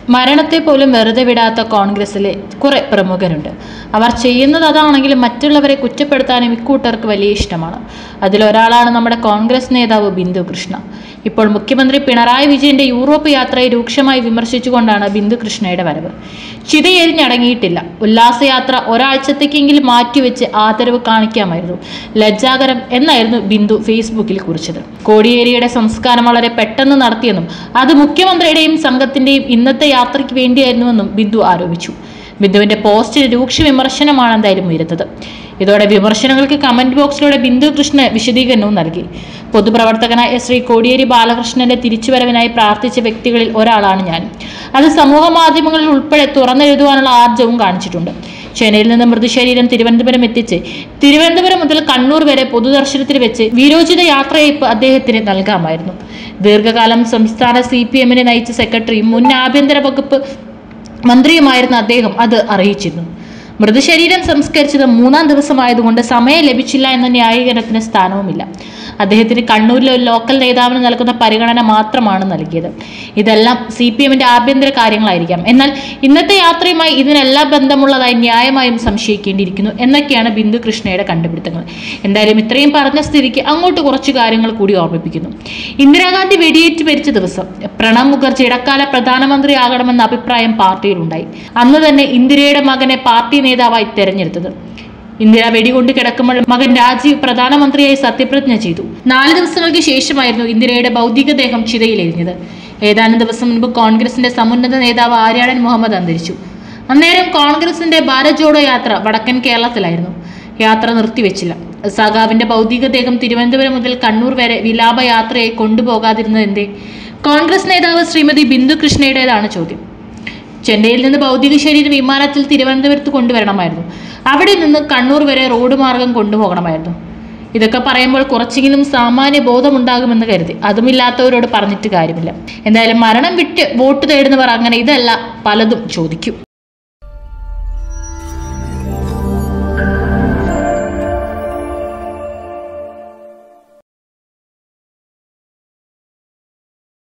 മരണത്തെ പോലും വെറുതെ വിടാത്ത കോൺഗ്രസിലെ കുറെ പ്രമുഖരുണ്ട് അവർ ചെയ്യുന്നത് അതാണെങ്കിലും മറ്റുള്ളവരെ കുറ്റപ്പെടുത്താനും ഇക്കൂട്ടർക്ക് വലിയ ഇഷ്ടമാണ് അതിലൊരാളാണ് നമ്മുടെ കോൺഗ്രസ് നേതാവ് ബിന്ദു കൃഷ്ണ ഇപ്പോൾ മുഖ്യമന്ത്രി പിണറായി വിജയന്റെ യൂറോപ്പ് യാത്രയെ രൂക്ഷമായി വിമർശിച്ചുകൊണ്ടാണ് ബിന്ദു കൃഷ്ണയുടെ വരവ് ചിതയെരിഞ്ഞടങ്ങിയിട്ടില്ല ഉല്ലാസയാത്ര ഒരാഴ്ചത്തേക്കെങ്കിലും മാറ്റിവെച്ച് ആദരവ് കാണിക്കാമായിരുന്നു ലജ്ജാകരം എന്നായിരുന്നു ബിന്ദു ഫേസ്ബുക്കിൽ കുറിച്ചത് കോടിയേരിയുടെ സംസ്കാരം വളരെ പെട്ടെന്ന് നടത്തിയെന്നും അത് മുഖ്യമന്ത്രിയുടെയും സംഘത്തിന്റെയും ഇന്നത്തെ യാത്രയ്ക്ക് വേണ്ടിയായിരുന്നുവെന്നും ബിന്ദു ആരോപിച്ചു ബിന്ദുവിന്റെ പോസ്റ്റിന് രൂക്ഷ വിമർശനമാണ് എന്തായാലും ഉയരുന്നത് ഇതോടെ വിമർശനങ്ങൾക്ക് കമന്റ് ബോക്സിലൂടെ ബിന്ദു കൃഷ്ണ വിശദീകരണവും നൽകി പൊതുപ്രവർത്തകനായ ശ്രീ കോടിയേരി ബാലകൃഷ്ണന്റെ തിരിച്ചുവരവിനായി പ്രാർത്ഥിച്ച വ്യക്തികളിൽ ഒരാളാണ് ഞാൻ അത് സമൂഹ മാധ്യമങ്ങളിൽ ഉൾപ്പെടെ തുറന്നെഴുതുവാനുള്ള ആർജവും കാണിച്ചിട്ടുണ്ട് ചെന്നൈയിൽ നിന്ന് മൃതശരീരം തിരുവനന്തപുരം എത്തിച്ച് തിരുവനന്തപുരം മുതൽ കണ്ണൂർ വരെ പൊതുദർശനത്തിൽ വെച്ച് വീരോചിത യാത്രയയപ്പ് അദ്ദേഹത്തിന് നൽകാമായിരുന്നു ദീർഘകാലം സംസ്ഥാന സി പി എമ്മിനെ നയിച്ച സെക്രട്ടറിയും മുൻ ആഭ്യന്തര വകുപ്പ് മന്ത്രിയുമായിരുന്ന അദ്ദേഹം അത് അറിയിച്ചിരുന്നു മൃതശരീരം സംസ്കരിച്ചത് മൂന്നാം ദിവസമായതുകൊണ്ട് സമയം ലഭിച്ചില്ല എന്ന ന്യായീകരണത്തിന് സ്ഥാനവുമില്ല അദ്ദേഹത്തിന് കണ്ണൂരിലെ ഒരു ലോക്കൽ നേതാവിന് നൽകുന്ന പരിഗണന മാത്രമാണ് നൽകിയത് ഇതെല്ലാം സി പി എമ്മിന്റെ ആഭ്യന്തര കാര്യങ്ങളായിരിക്കാം എന്നാൽ ഇന്നത്തെ യാത്രയുമായി ഇതിനെല്ലാം ബന്ധമുള്ളതായി ന്യായമായും സംശയിക്കേണ്ടിയിരിക്കുന്നു എന്നൊക്കെയാണ് ബിന്ദു കൃഷ്ണയുടെ കണ്ടുപിടുത്തങ്ങൾ എന്തായാലും ഇത്രയും പറഞ്ഞ സ്ഥിതിക്ക് അങ്ങോട്ട് കുറച്ച് കാര്യങ്ങൾ കൂടി ഓർമ്മിപ്പിക്കുന്നു ഇന്ദിരാഗാന്ധി വെടിയേറ്റ് മരിച്ച ദിവസം പ്രണബ് മുഖർജി ഇടക്കാല പ്രധാനമന്ത്രിയാകണമെന്ന അഭിപ്രായം പാർട്ടിയിലുണ്ടായി അന്ന് തന്നെ ഇന്ദിരയുടെ മകനെ പാർട്ടി നേതാവായി തെരഞ്ഞെടുത്തത് ഇന്ദിര വെടികൊണ്ട് കിടക്കുമ്പോൾ മകൻ രാജീവ് പ്രധാനമന്ത്രിയായി സത്യപ്രതിജ്ഞ ചെയ്തു നാല് ദിവസങ്ങൾക്ക് ശേഷമായിരുന്നു ഇന്ദിരയുടെ ഭൗതികദേഹം ചിതയിലെരിഞ്ഞത് ഏതാനും ദിവസം മുൻപ് കോൺഗ്രസിന്റെ സമുന്നത നേതാവ് ആര്യാടൻ മുഹമ്മദ് അന്തരിച്ചു അന്നേരം കോൺഗ്രസിന്റെ ഭാരത് ജോഡോ യാത്ര വടക്കൻ കേരളത്തിലായിരുന്നു യാത്ര നിർത്തിവെച്ചില്ല സഖാവിന്റെ ഭൗതികദേഹം തിരുവനന്തപുരം മുതൽ കണ്ണൂർ വരെ വിലാപയാത്രയായി കൊണ്ടുപോകാതിരുന്നത് എന്തേ കോൺഗ്രസ് നേതാവ് ശ്രീമതി ബിന്ദു കൃഷ്ണയുടേതാണ് ചോദ്യം ചെന്നൈയിൽ നിന്ന് ഭൗതിക ശരീരം വിമാനത്തിൽ തിരുവനന്തപുരത്ത് കൊണ്ടുവരണമായിരുന്നു അവിടെ നിന്ന് കണ്ണൂർ വരെ റോഡ് മാർഗം കൊണ്ടുപോകണമായിരുന്നു ഇതൊക്കെ പറയുമ്പോൾ കുറച്ചെങ്കിലും സാമാന്യ ബോധമുണ്ടാകുമെന്ന് കരുതി അതുമില്ലാത്തവരോട് പറഞ്ഞിട്ട് കാര്യമില്ല എന്തായാലും മരണം വിട്ട് വോട്ട് തേടുന്നവർ അങ്ങനെ ഇതല്ല പലതും ചോദിക്കും